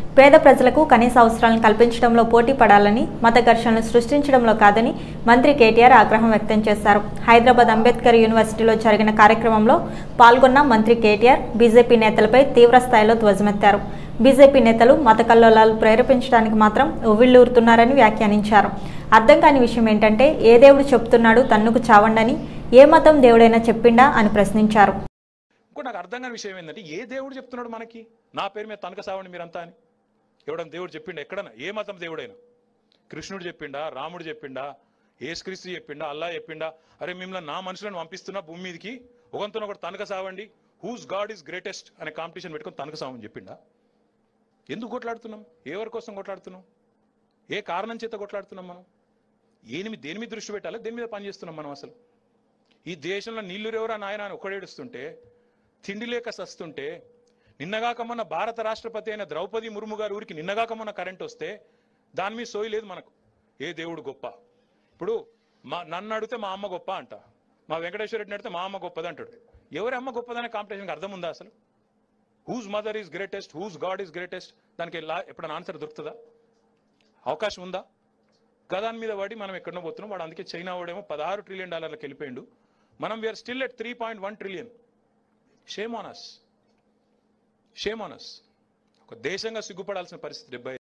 పేద ప్రజలకు కనీస అవసరాలను కల్పించడంలో పోటీ పడాలని మత ఘర్షణలు సృష్టించడంలో కాదని మంత్రి కేటీఆర్ ఆగ్రహం వ్యక్తం చేశారు హైదరాబాద్ అంబేద్కర్ యూనివర్సిటీలో జరిగిన కార్యక్రమంలో పాల్గొన్న మంత్రి కేటీఆర్ బీజేపీ నేతలపై తీవ్ర స్థాయిలో ధ్వజమెత్తారు బీజేపీ నేతలు మత కల్లోలాలు ప్రేరేపించడానికి మాత్రం ఉవ్విళ్ళూరుతున్నారని వ్యాఖ్యానించారు అర్థం కాని విషయం ఏంటంటే ఏ దేవుడు చెప్తున్నాడు తన్నుకు చావండని ఏ మతం దేవుడైనా చెప్పిండా అని ప్రశ్నించారు ఇంకో నాకు అర్థం కాని విషయం ఏంటంటే ఏ దేవుడు చెప్తున్నాడు మనకి నా పేరు మీద తనక సావండి మీరంతా అని ఎవడన్నా దేవుడు చెప్పిండా ఎక్కడన్నా ఏ మతం దేవుడైనా కృష్ణుడు చెప్పిండా రాముడు చెప్పిండా ఏసుక్రీస్తు చెప్పిండా అల్లా చెప్పిండా అరే మిమ్మల్ని నా మనుషులను పంపిస్తున్నా భూమి మీదకి ఒకంతో ఒకటి తనక సావండి హూస్ గాడ్ ఈస్ గ్రేటెస్ట్ అనే కాంపిటీషన్ పెట్టుకొని తనక సావని చెప్పిండా ఎందుకు కొట్లాడుతున్నాం ఎవరి కోసం కొట్లాడుతున్నాం ఏ కారణం చేత కొట్లాడుతున్నాం మనం ఏమి దేని మీద దృష్టి పెట్టాలి దేని మీద పని చేస్తున్నాం మనం అసలు ఈ దేశంలో నీళ్లు రేవరా నాయన అని ఒకడేడుస్తుంటే తిండి లేక సస్తుంటే నిన్నగాక మొన్న భారత రాష్ట్రపతి అయిన ద్రౌపది ముర్ము గారి ఊరికి నిన్నగాక మొన్న కరెంట్ వస్తే దాని మీద సోయి లేదు మనకు ఏ దేవుడు గొప్ప ఇప్పుడు మా నన్ను అడిగితే మా అమ్మ గొప్ప అంట మా వెంకటేశ్వర రెడ్డిని అడిగితే మా అమ్మ గొప్పది అంటాడు ఎవరి అమ్మ గొప్పదనే కాంపిటీషన్కి అర్థం ఉందా అసలు whose mother is greatest whose god is greatest దానికి లా ఎప్పుడైనా ఆన్సర్ దొరుకుతుందా అవకాశం ఉందా గదాని మీద పడి మనం ఎక్కడో పోతున్నాం వాడు అందుకే చైనా వాడేమో పదహారు ట్రిలియన్ డాలర్లకు వెళ్ళిపోయిండు మనం we are still at three point one trillion shame on us shame on us ఒక దేశంగా సిగ్గుపడాల్సిన పరిస్థితి డెబ్బై